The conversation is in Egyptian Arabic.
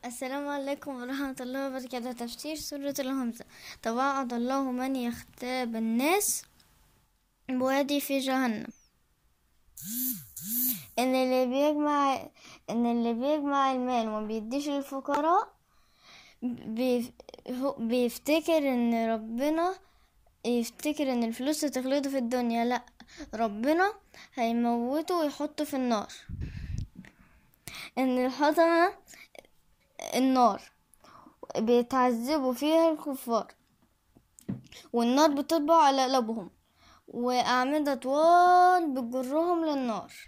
السلام عليكم ورحمة الله وبركاته تفسير سورة الهمزة توعد الله من يختاب الناس بوادي في جهنم إن اللي بيجمع إن اللي بيجمع المال وما بيديش للفقراء بيف... هو- بيفتكر إن ربنا يفتكر إن الفلوس هتخلده في الدنيا لأ ربنا هيموته ويحطه في النار إن الحطمة النار بيتعذبوا فيها الكفار والنار بتطبع على قلبهم وأعمدة طوال بتجرهم للنار